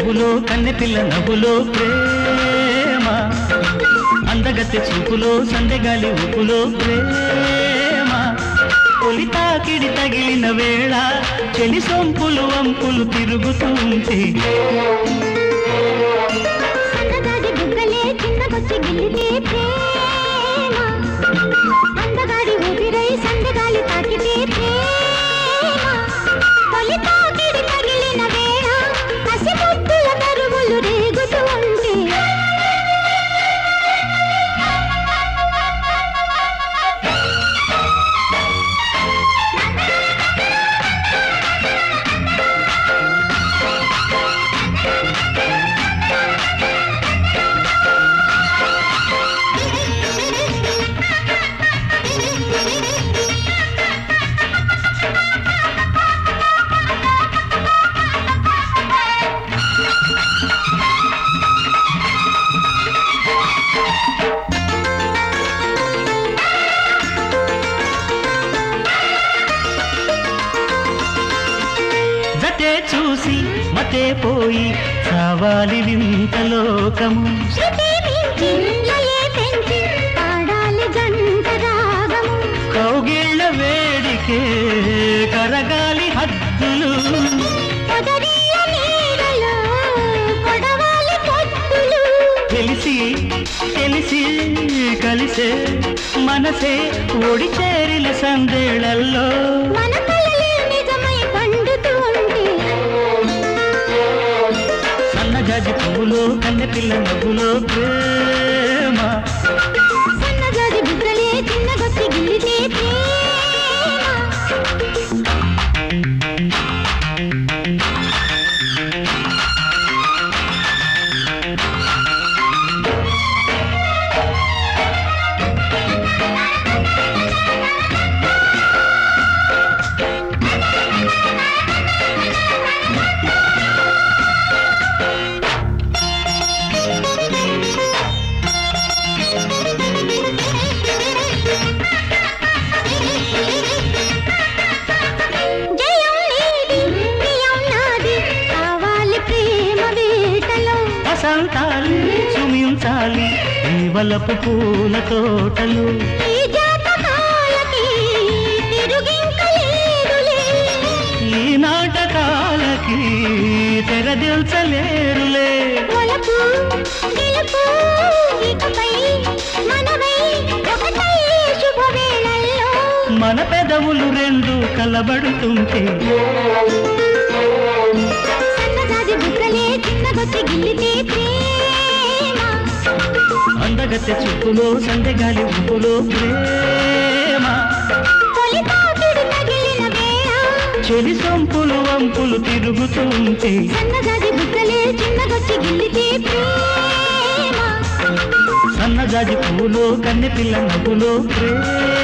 పువ్వులో కన్నెపిల్ల నవ్వులో ప్రేమ అందగత్తె చూపులో సందెగాలి ఊపులో ప్రేమ తొలి తాకిడి తగిలిన వేళ చెలి సొంపులు వంపులు తిరుగుతూ ఉంటే సన్నగాడి బుగ్గలే చిన్నకొచ్చి గిల్లితే ప్రేమ అందగాడి ఊపిరై సందగాలి తాకితే ప్రేమ తొలి తాకిడి తగిలిన వేళ కసిముద్దుల తరువులు రేగుతూ ఉంటే జతే చూసి మతే పోయి కావాలి వింత లోకము శృతి మించి లయే పెంచి పాడాలి జంట రాగము కౌగిళ్ళ వేడికే కరగాలి హద్దులు పొదరిల్ల నీడలో కొడవాలి పొత్తులు తెలిసి తెలిసి కలిసే మనసే ఒడి చేరిన సందేళల్లో మన కలలే నిజమై పండుతూ ఉంటే సన్నజాజి పువ్వులో కన్నెపిల్ల నవ్వులో ప్రేమ సన్నజాజి బుగ్గలే చిన్నగొచ్చి గిల్లితే ప్రేమ జయం నీది ప్రియం నాది కావాలి ప్రేమ వేటలో వసంతాలి సుమించాలి ఈ వలపు పూల తోటలు ఈ జాతకాలకి తిరుగింక లేదులే ఈ నాటకాలకి తెరదిల్చలేరులే ఒలపు గెలుపు ఇకపై మనవై ఒకటై శుభవేళల్లో మన పెదవులు రెండు కలబడుతుంటే సన్నజాజి బుగ్గలే చిన్నగొచ్చి గిల్లితే ప్రేమ అందగత్తె చూపులో సందెగాలి ఊపులో ప్రేమ తొలి తాకిడి తగిలిన వేళ చెలి సొంపులు వంపులు తిరుగుతుంటే సన్నజాజి బుగ్గలే చిన్నగొచ్చి గిల్లితే ప్రేమ సన్నజాజి పువ్వులో కన్నెపిల్ల నవ్వులో ప్రేమ